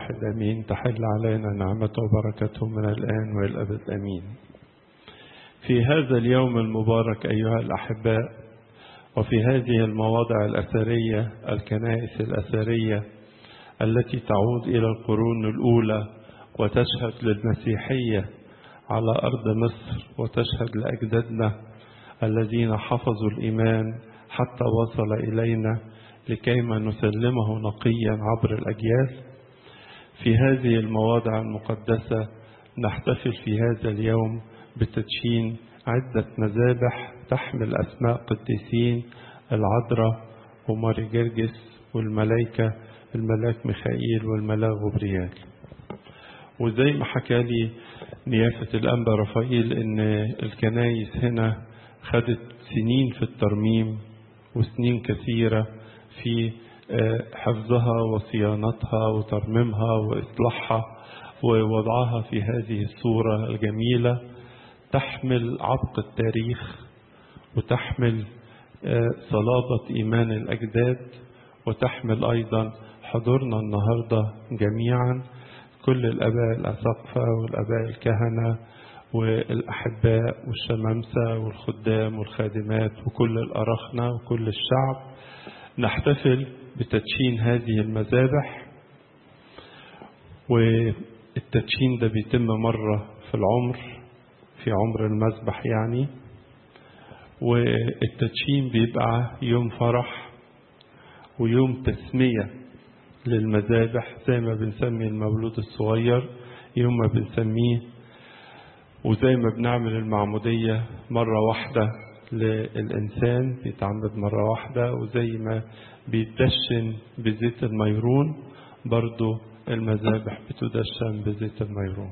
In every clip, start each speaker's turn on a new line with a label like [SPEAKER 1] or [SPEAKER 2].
[SPEAKER 1] امين تحل علينا نعمته وبركته من الان والى الابد امين. في هذا اليوم المبارك ايها الاحباء وفي هذه المواضع الاثريه الكنائس الاثريه التي تعود الى القرون الاولى وتشهد للمسيحيه على ارض مصر وتشهد لاجدادنا الذين حفظوا الايمان حتى وصل الينا لكيما نسلمه نقيا عبر الاجيال في هذه المواضع المقدسه نحتفل في هذا اليوم بتدشين عده مذابح تحمل اسماء قديسين العذراء وماري جرجس والملائكه الملاك ميخائيل والملاك غبريال وزي ما حكى لي نيافة الأنبا رفائيل إن الكنايس هنا خدت سنين في الترميم وسنين كثيرة في حفظها وصيانتها وترميمها وإصلاحها ووضعها في هذه الصورة الجميلة تحمل عبق التاريخ وتحمل صلابة إيمان الأجداد وتحمل أيضا حضورنا النهاردة جميعا كل الآباء الأساقفة والآباء الكهنة والأحباء والشمامسة والخدام والخادمات وكل الأرخنة وكل الشعب نحتفل بتدشين هذه المذابح والتدشين ده بيتم مرة في العمر في عمر المذبح يعني والتدشين بيبقى يوم فرح ويوم تسمية للمذابح زي ما بنسمي المولود الصغير يوم ما بنسميه وزي ما بنعمل المعمودية مرة واحدة للإنسان بيتعمد مرة واحدة وزي ما بيتدشن بزيت الميرون برضو المذابح بتدشن بزيت الميرون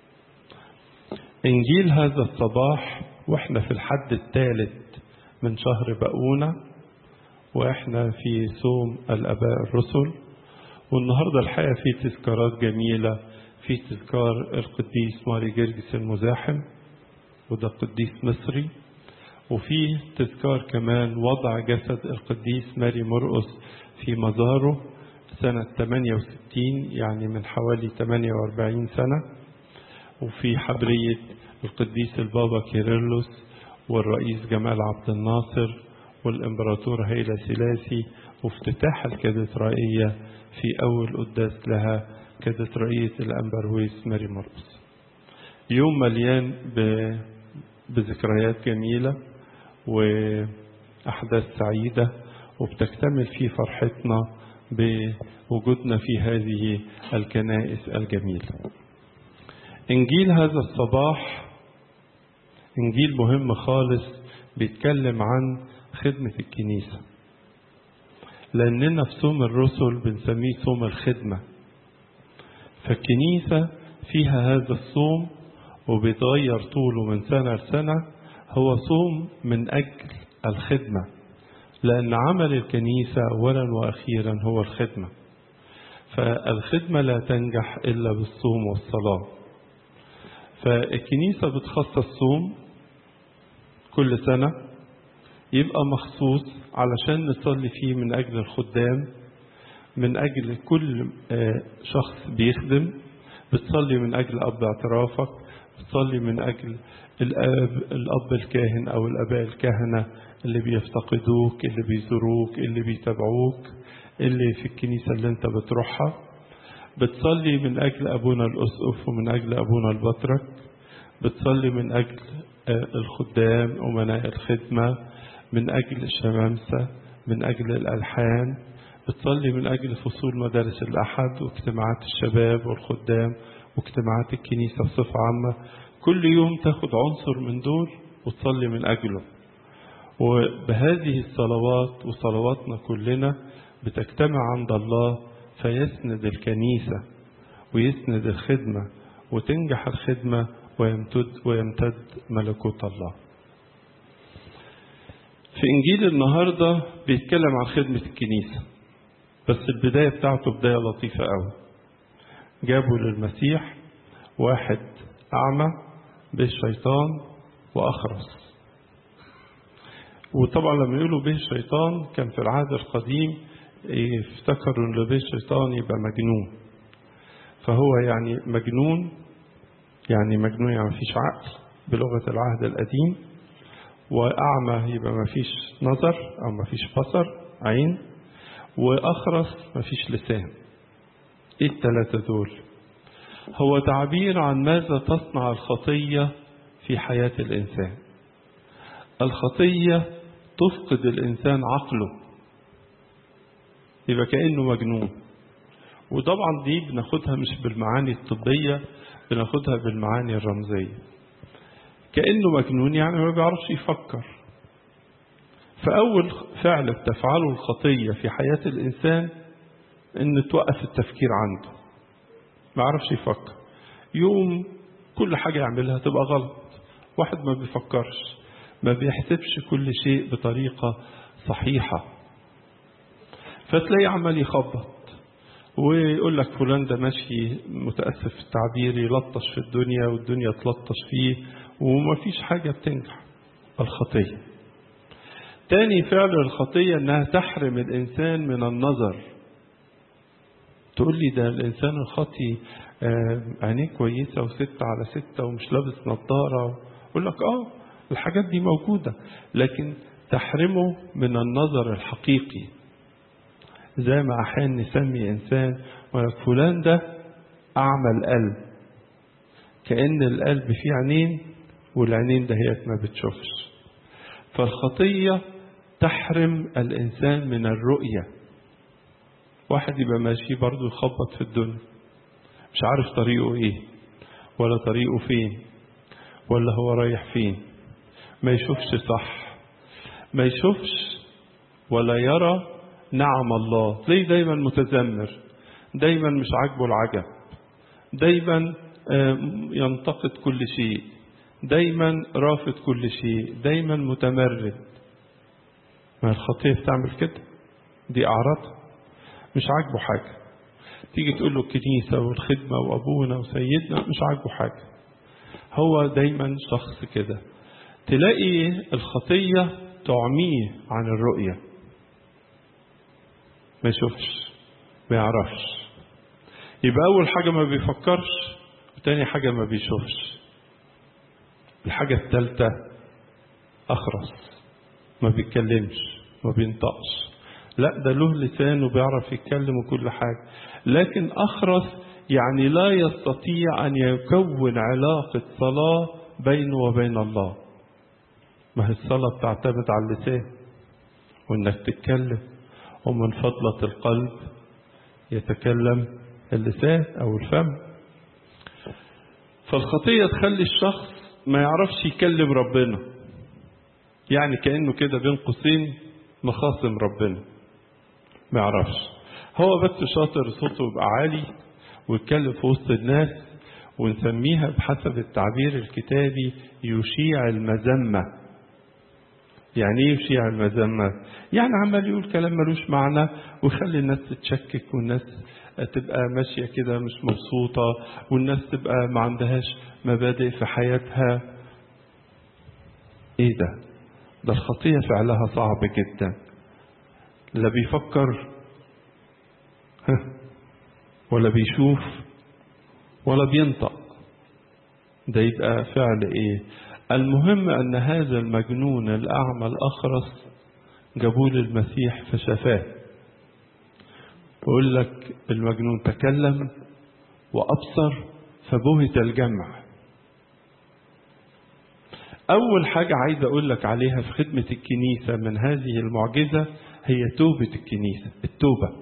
[SPEAKER 1] إنجيل هذا الصباح وإحنا في الحد الثالث من شهر بقونة وإحنا في صوم الآباء الرسل والنهاردة الحقيقة في تذكارات جميلة في تذكار القديس ماري جرجس المزاحم وده قديس مصري وفي تذكار كمان وضع جسد القديس ماري مرقس في مزاره سنة 68 يعني من حوالي 48 سنة وفي حبرية القديس البابا كيرلس والرئيس جمال عبد الناصر والإمبراطور هيلا سلاسي وافتتاح الكاتدرائية في أول قداس لها كاتدرائية الأمبرويس ماري مرقس يوم مليان بذكريات جميلة وأحداث سعيدة وبتكتمل فيه فرحتنا بوجودنا في هذه الكنائس الجميلة إنجيل هذا الصباح إنجيل مهم خالص بيتكلم عن خدمة الكنيسة لأننا في صوم الرسل بنسميه صوم الخدمة فالكنيسة فيها هذا الصوم وبيتغير طوله من سنة لسنة هو صوم من أجل الخدمة لأن عمل الكنيسة أولا وأخيرا هو الخدمة فالخدمة لا تنجح إلا بالصوم والصلاة فالكنيسة بتخصص صوم كل سنة يبقى مخصوص علشان نصلي فيه من أجل الخدام من أجل كل شخص بيخدم بتصلي من أجل أب اعترافك بتصلي من أجل الأب, الأب الكاهن أو الأباء الكهنة اللي بيفتقدوك اللي بيزوروك اللي بيتابعوك اللي في الكنيسة اللي انت بتروحها بتصلي من أجل أبونا الأسقف ومن أجل أبونا البطرك بتصلي من أجل الخدام أمناء الخدمة من أجل الشمامسة من أجل الألحان بتصلي من أجل فصول مدارس الأحد واجتماعات الشباب والخدام واجتماعات الكنيسة بصفة عامة كل يوم تاخد عنصر من دول وتصلي من أجله وبهذه الصلوات وصلواتنا كلنا بتجتمع عند الله فيسند الكنيسة ويسند الخدمة وتنجح الخدمة ويمتد ويمتد ملكوت الله في إنجيل النهاردة بيتكلم عن خدمة الكنيسة بس البداية بتاعته بداية لطيفة قوي جابوا للمسيح واحد أعمى بالشيطان وأخرس وطبعا لما يقولوا به الشيطان كان في العهد القديم افتكروا ان به الشيطان يبقى مجنون فهو يعني مجنون يعني مجنون يعني مفيش عقل بلغة العهد القديم وأعمى يبقى مفيش نظر أو مفيش بصر عين وأخرس مفيش لسان إيه الثلاثة دول هو تعبير عن ماذا تصنع الخطية في حياة الإنسان الخطية تفقد الإنسان عقله يبقى كأنه مجنون وطبعا دي بناخدها مش بالمعاني الطبية بناخدها بالمعاني الرمزية كأنه مجنون يعني ما بيعرفش يفكر فأول فعل بتفعله الخطية في حياة الإنسان إن توقف التفكير عنده ما يعرفش يفكر يوم كل حاجة يعملها تبقى غلط واحد ما بيفكرش ما بيحسبش كل شيء بطريقة صحيحة فتلاقيه عمال يخبط ويقول لك فلان ده ماشي متأسف في التعبير يلطش في الدنيا والدنيا تلطش فيه وما فيش حاجة بتنجح الخطية تاني فعل الخطية انها تحرم الانسان من النظر تقول لي ده الانسان الخطي عينيه كويسة وستة على ستة ومش لابس نظارة اقول لك اه الحاجات دي موجودة لكن تحرمه من النظر الحقيقي زي ما أحيانا نسمي إنسان ولك فلان ده أعمى القلب كأن القلب فيه عينين والعينين دهيت ما بتشوفش فالخطية تحرم الإنسان من الرؤية واحد يبقى ماشي برضه يخبط في الدنيا مش عارف طريقه ايه ولا طريقه فين ولا هو رايح فين ما يشوفش صح ما يشوفش ولا يرى نعم الله تلاقيه دايما متذمر دايما مش عاجبه العجب دايما ينتقد كل شيء دايما رافض كل شيء دايما متمرد ما الخطية بتعمل كده دي أعراض مش عاجبه حاجة تيجي تقول له الكنيسة والخدمة وأبونا وسيدنا مش عاجبه حاجة هو دايما شخص كده تلاقي الخطية تعميه عن الرؤية ما يشوفش ما يعرفش يبقى أول حاجة ما بيفكرش وتاني حاجة ما بيشوفش الحاجة الثالثة أخرس ما بيتكلمش ما بينطقش لا ده له لسان وبيعرف يتكلم وكل حاجة لكن أخرس يعني لا يستطيع أن يكون علاقة صلاة بينه وبين الله ما هي الصلاة بتعتمد على اللسان وإنك تتكلم ومن فضلة القلب يتكلم اللسان أو الفم فالخطية تخلي الشخص ما يعرفش يكلم ربنا يعني كأنه كده بين قوسين مخاصم ربنا ما يعرفش هو بس شاطر صوته يبقى عالي ويتكلم في وسط الناس ونسميها بحسب التعبير الكتابي يشيع المذمة يعني ايه يشيع المذمة يعني عمال يقول كلام ملوش معنى ويخلي الناس تتشكك والناس تبقى ماشية كده مش مبسوطة والناس تبقى ما عندهاش مبادئ في حياتها ايه ده ده الخطية فعلها صعب جدا لا بيفكر ولا بيشوف ولا بينطق ده يبقى فعل ايه المهم ان هذا المجنون الاعمى الاخرس جابوه للمسيح فشفاه بقول لك المجنون تكلم وابصر فبهت الجمع اول حاجه عايز اقول لك عليها في خدمه الكنيسه من هذه المعجزه هي توبه الكنيسه التوبه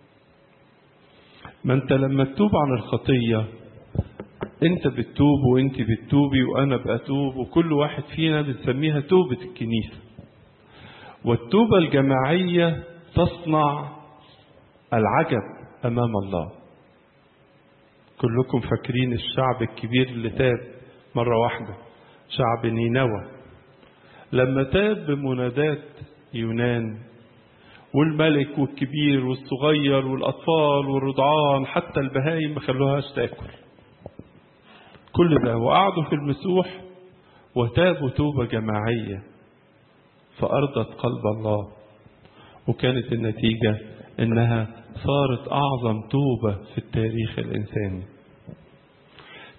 [SPEAKER 1] ما انت لما تتوب عن الخطيه انت بتتوب وانت بتتوبي وانا بتوب وكل واحد فينا بنسميها توبه الكنيسه والتوبه الجماعيه تصنع العجب امام الله كلكم فاكرين الشعب الكبير اللي تاب مره واحده شعب نينوى لما تاب بمنادات يونان والملك والكبير والصغير والأطفال والرضعان حتى البهايم ما خلوهاش تاكل كل ده وقعدوا في المسوح وتابوا توبة جماعية فأرضت قلب الله وكانت النتيجة إنها صارت أعظم توبة في التاريخ الإنساني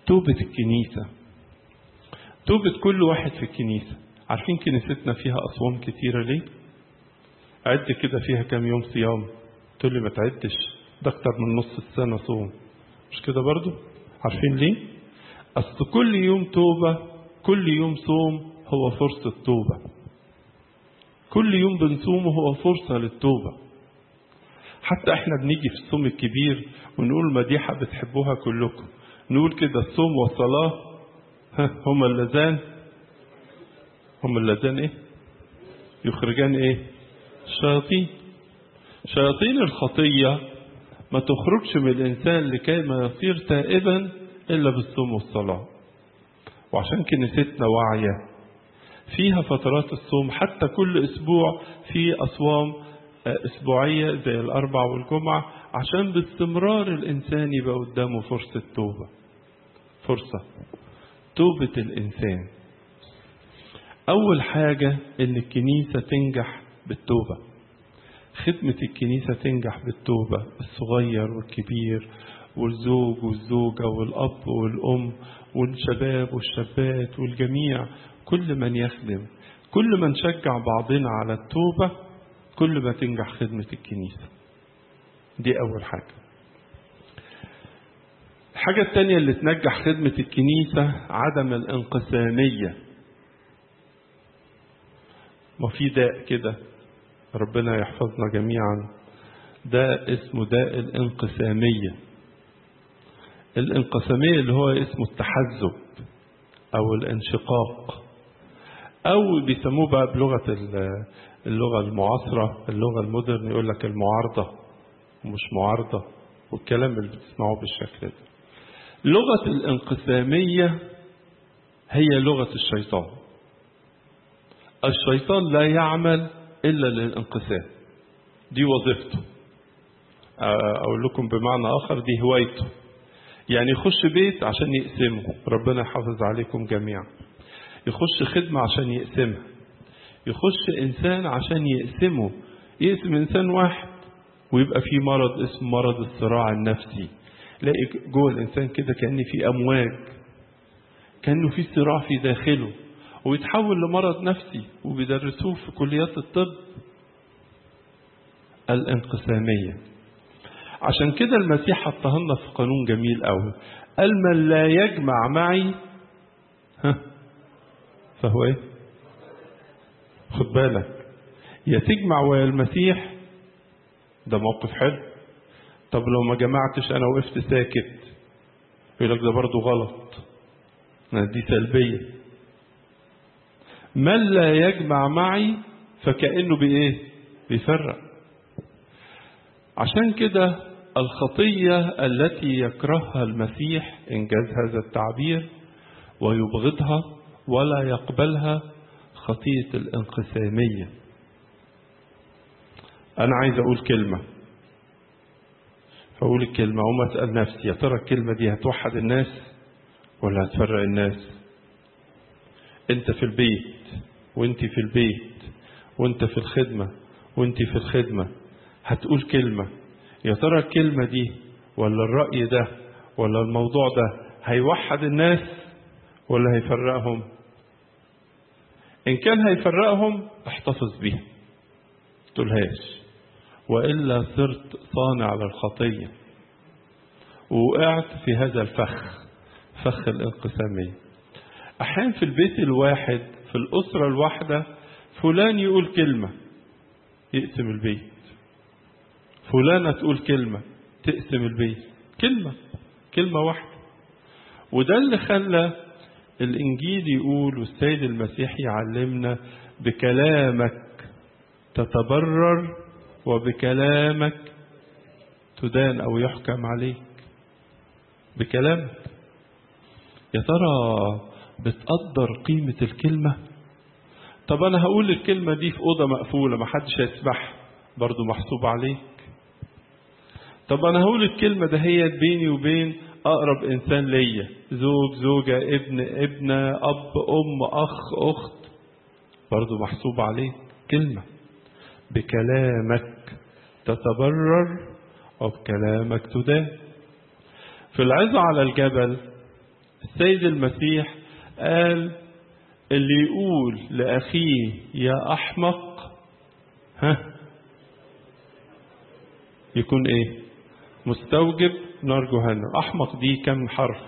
[SPEAKER 1] توبة الكنيسة توبة كل واحد في الكنيسة عارفين كنيستنا فيها أصوام كتيرة ليه؟ عد كده فيها كام يوم صيام تقول لي ما تعدش ده أكتر من نص السنة صوم مش كده برضو؟ عارفين ليه؟ أصل كل يوم توبة كل يوم صوم هو فرصة توبة كل يوم بنصومه هو فرصة للتوبة حتى احنا بنيجي في الصوم الكبير ونقول مديحة بتحبوها كلكم نقول كده الصوم والصلاة هما اللذان هما اللذان ايه يخرجان ايه الشياطين شياطين الخطية ما تخرجش من الإنسان لكي ما يصير تائبا إلا بالصوم والصلاة وعشان كنيستنا واعية فيها فترات الصوم حتى كل أسبوع في أصوام أسبوعية زي الأربع والجمعة عشان باستمرار الإنسان يبقى قدامه فرصة توبة فرصة توبة الإنسان أول حاجة إن الكنيسة تنجح بالتوبة خدمة الكنيسة تنجح بالتوبة الصغير والكبير والزوج والزوجة والأب والأم والشباب والشابات والجميع كل من يخدم كل ما نشجع بعضنا على التوبة كل ما تنجح خدمة الكنيسة دي أول حاجة الحاجة التانية اللي تنجح خدمة الكنيسة عدم الانقسامية ما في داء كده ربنا يحفظنا جميعا ده اسمه داء الانقسامية الانقسامية اللي هو اسمه التحزب أو الانشقاق أو بيسموه بقى بلغة اللغة المعاصرة اللغة المودرن يقول لك المعارضة ومش معارضة والكلام اللي بتسمعوه بالشكل ده لغة الانقسامية هي لغة الشيطان الشيطان لا يعمل إلا للانقسام دي وظيفته أقول لكم بمعنى آخر دي هوايته يعني يخش بيت عشان يقسمه ربنا يحافظ عليكم جميعا يخش خدمة عشان يقسمها يخش إنسان عشان يقسمه يقسم إنسان واحد ويبقى في مرض اسمه مرض الصراع النفسي تلاقي جوه الإنسان كده كأن في أمواج كأنه في صراع في داخله ويتحول لمرض نفسي وبيدرسوه في كليات الطب الانقسامية عشان كده المسيح حطها لنا في قانون جميل قوي قال من لا يجمع معي ها فهو ايه خد بالك يا تجمع ويا المسيح ده موقف حلو طب لو ما جمعتش انا وقفت ساكت يقول لك ده برضه غلط دي سلبيه من لا يجمع معي فكأنه بإيه بيفرق عشان كده الخطية التي يكرهها المسيح إنجاز هذا التعبير ويبغضها ولا يقبلها خطية الانقسامية أنا عايز أقول كلمة فأقول الكلمة وما أسأل نفسي يا ترى الكلمة دي هتوحد الناس ولا هتفرق الناس أنت في البيت وأنت في البيت وأنت في الخدمة وأنت في الخدمة هتقول كلمة يا ترى الكلمة دي ولا الرأي ده ولا الموضوع ده هيوحد الناس ولا هيفرقهم إن كان هيفرقهم احتفظ بيها تقولهاش وإلا صرت صانع للخطية ووقعت في هذا الفخ فخ الانقسامية أحيانا في البيت الواحد في الأسرة الواحدة فلان يقول كلمة يقسم البيت فلانة تقول كلمة تقسم البيت كلمة كلمة واحدة وده اللي خلى الإنجيل يقول والسيد المسيح يعلمنا بكلامك تتبرر وبكلامك تدان أو يحكم عليك بكلامك يا ترى بتقدر قيمة الكلمة طب أنا هقول الكلمة دي في أوضة مقفولة ما حدش هيسمعها برضو محسوب عليك طب أنا هقول الكلمة ده هي بيني وبين أقرب إنسان ليا زوج زوجة ابن ابنة أب أم أخ أخت برضو محسوب عليك كلمة بكلامك تتبرر وبكلامك تدان في العظة على الجبل السيد المسيح قال اللي يقول لأخيه يا أحمق ها يكون ايه مستوجب نار جهنم أحمق دي كم حرف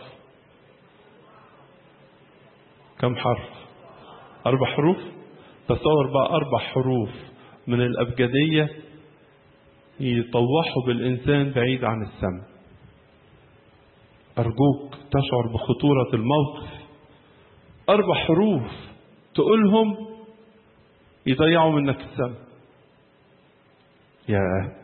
[SPEAKER 1] كم حرف أربع حروف تصور بقى أربع حروف من الأبجدية يطوحوا بالإنسان بعيد عن السماء أرجوك تشعر بخطورة الموقف أربع حروف تقولهم يضيعوا منك السماء يا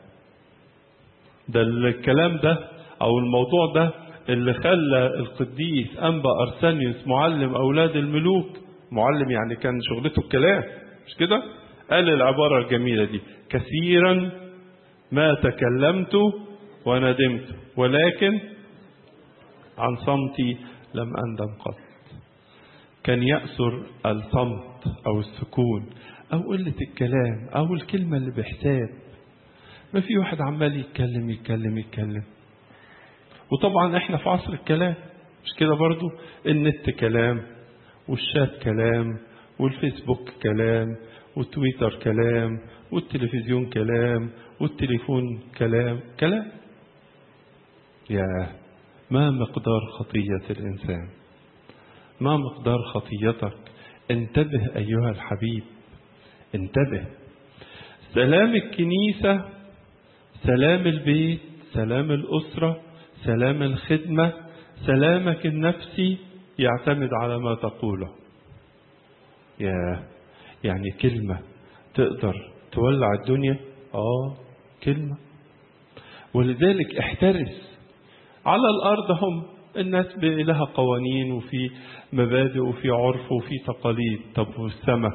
[SPEAKER 1] ده الكلام ده أو الموضوع ده اللي خلى القديس أنبا أرسانيوس معلم أولاد الملوك معلم يعني كان شغلته الكلام مش كده قال العبارة الجميلة دي كثيرا ما تكلمت وندمت ولكن عن صمتي لم أندم قط كان يأسر الصمت أو السكون أو قلة الكلام أو الكلمة اللي بحساب ما في واحد عمال يتكلم يتكلم يتكلم وطبعا احنا في عصر الكلام مش كده برضو النت كلام والشات كلام والفيسبوك كلام والتويتر كلام والتلفزيون كلام والتليفون كلام كلام يا ما مقدار خطية الإنسان ما مقدار خطيتك انتبه أيها الحبيب انتبه سلام الكنيسة سلام البيت سلام الأسرة سلام الخدمة سلامك النفسي يعتمد على ما تقوله يا يعني كلمة تقدر تولع الدنيا آه كلمة ولذلك احترس على الأرض هم الناس لها قوانين وفي مبادئ وفي عرف وفي تقاليد طب والسماء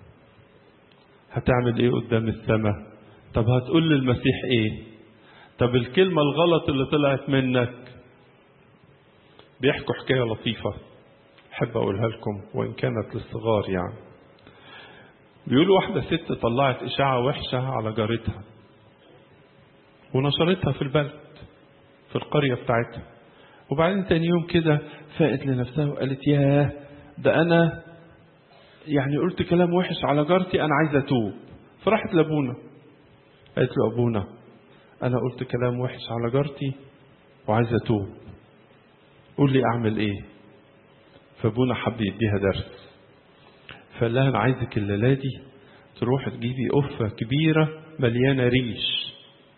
[SPEAKER 1] هتعمل ايه قدام السماء طب هتقول للمسيح ايه طب الكلمة الغلط اللي طلعت منك بيحكوا حكاية لطيفة أحب أقولها لكم وإن كانت للصغار يعني بيقولوا واحدة ست طلعت إشاعة وحشة على جارتها ونشرتها في البلد في القرية بتاعتها وبعدين تاني يوم كده فاقت لنفسها وقالت ياه ده أنا يعني قلت كلام وحش على جارتي أنا عايزة أتوب فراحت لأبونا قالت له أبونا أنا قلت كلام وحش على جارتي وعايزة أتوب قول لي أعمل إيه فأبونا حب يديها درس فقال لها أنا عايزك الليلة دي تروح تجيبي قفة كبيرة مليانة ريش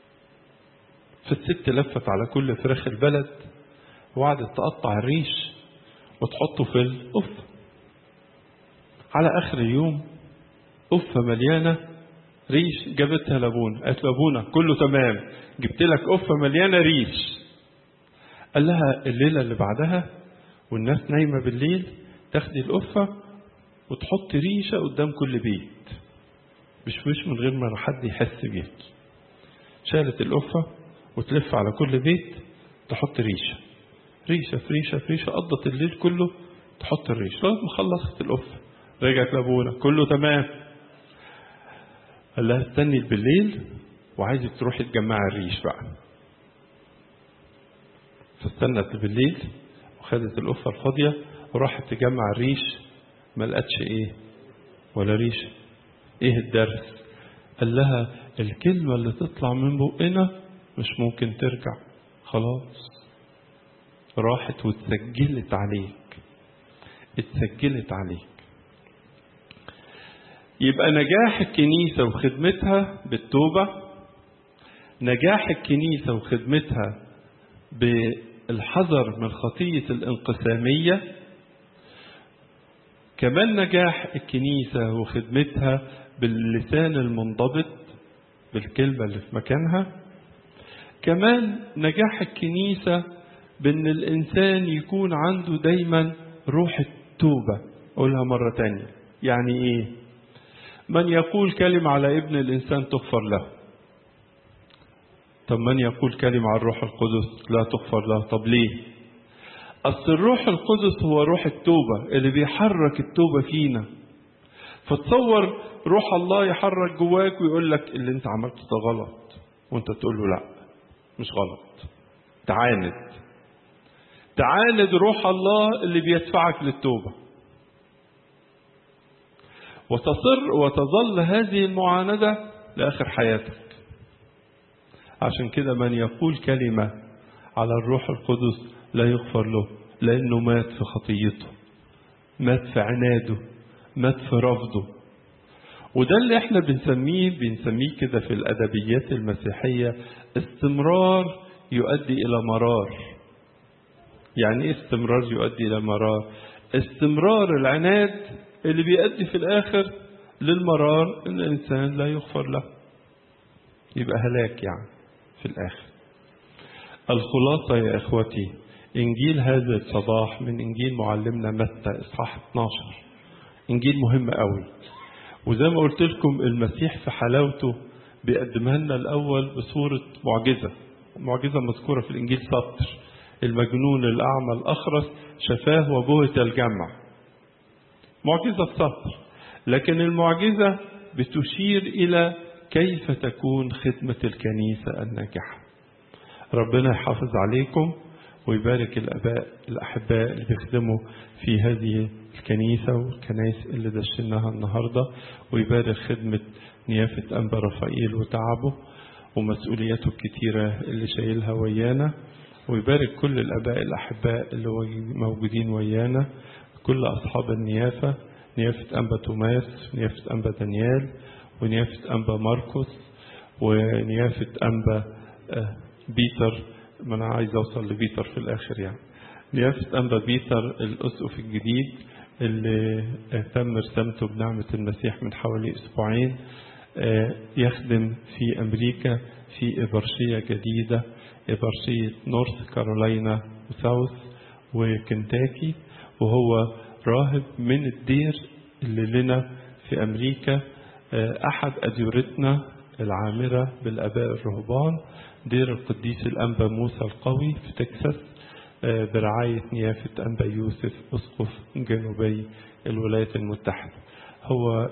[SPEAKER 1] فالست لفت على كل فراخ البلد وقعدت تقطع الريش وتحطه في القفة على آخر اليوم قفة مليانة ريش جابتها لابونا قالت له ابونا كله تمام جبت لك قفة مليانة ريش قال لها الليلة اللي بعدها والناس نايمة بالليل تاخدي القفة وتحط ريشة قدام كل بيت مش مش من غير ما حد يحس بيك شالت القفة وتلف على كل بيت تحط ريشة ريشة في ريشة في ريشة قضت الليل كله تحط الريش لغاية ما خلصت القفة رجعت لابونا كله تمام قال لها استني بالليل وعايزك تروحي تجمعي الريش بقى فاستنت بالليل وخدت القفة الفاضية وراحت تجمع الريش ما لقتش ايه ولا ريش ايه الدرس قال لها الكلمة اللي تطلع من بقنا مش ممكن ترجع خلاص راحت واتسجلت عليك اتسجلت عليك يبقى نجاح الكنيسة وخدمتها بالتوبة نجاح الكنيسة وخدمتها بالحذر من خطية الانقسامية كمان نجاح الكنيسة وخدمتها باللسان المنضبط بالكلمة اللي في مكانها كمان نجاح الكنيسة بأن الإنسان يكون عنده دايما روح التوبة أقولها مرة تانية يعني إيه من يقول كلمة على ابن الإنسان تغفر له طب من يقول كلمة على الروح القدس لا تغفر له طب ليه أصل الروح القدس هو روح التوبة اللي بيحرك التوبة فينا فتصور روح الله يحرك جواك ويقول لك اللي انت عملته ده غلط وانت تقول له لا مش غلط تعاند تعاند روح الله اللي بيدفعك للتوبة وتصر وتظل هذه المعاندة لآخر حياتك عشان كده من يقول كلمة على الروح القدس لا يغفر له لأنه مات في خطيته مات في عناده مات في رفضه وده اللي احنا بنسميه بنسميه كده في الأدبيات المسيحية استمرار يؤدي إلى مرار يعني ايه استمرار يؤدي إلى مرار استمرار العناد اللي بيؤدي في الآخر للمرار إن الإنسان لا يغفر له يبقى هلاك يعني في الآخر الخلاصة يا إخوتي إنجيل هذا الصباح من إنجيل معلمنا متى إصحاح 12 إنجيل مهم قوي وزي ما قلت لكم المسيح في حلاوته بيقدمها لنا الأول بصورة معجزة معجزة مذكورة في الإنجيل سطر المجنون الأعمى الأخرس شفاه وبهت الجمع معجزة سطر لكن المعجزة بتشير إلى كيف تكون خدمة الكنيسة الناجحة ربنا يحافظ عليكم ويبارك الأباء الأحباء اللي بيخدموا في هذه الكنيسة والكنائس اللي دشناها النهاردة ويبارك خدمة نيافة أنبا رفائيل وتعبه ومسؤولياته الكتيرة اللي شايلها ويانا ويبارك كل الأباء الأحباء اللي موجودين ويانا كل أصحاب النيافة نيافة أنبا توماس نيافة أنبا دانيال ونيافة أنبا ماركوس ونيافة أنبا بيتر ما أنا عايز أوصل لبيتر في الآخر يعني نيافة أنبا بيتر الأسقف الجديد اللي تم رسامته بنعمة المسيح من حوالي أسبوعين يخدم في أمريكا في إبرشية جديدة إبرشية نورث كارولاينا وساوث وكنتاكي وهو راهب من الدير اللي لنا في أمريكا أحد أديرتنا العامرة بالأباء الرهبان دير القديس الأنبا موسى القوي في تكساس برعاية نيافة أنبا يوسف أسقف جنوبي الولايات المتحدة هو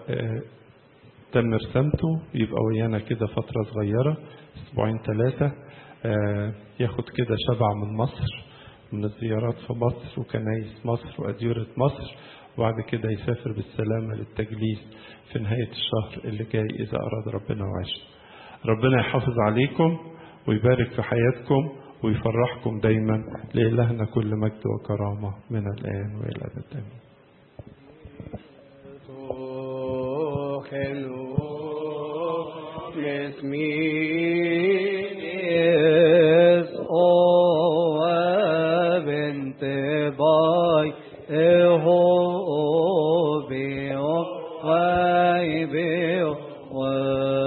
[SPEAKER 1] تم رسامته يبقى ويانا كده فترة صغيرة أسبوعين ثلاثة ياخد كده شبع من مصر من الزيارات في مصر وكنايس مصر وأديرة مصر وبعد كده يسافر بالسلامة للتجليس في نهاية الشهر اللي جاي إذا أراد ربنا وعشنا ربنا يحافظ عليكم ويبارك في حياتكم ويفرحكم دايما لإلهنا كل مجد وكرامة من الآن وإلى الأبد آمين
[SPEAKER 2] Oh,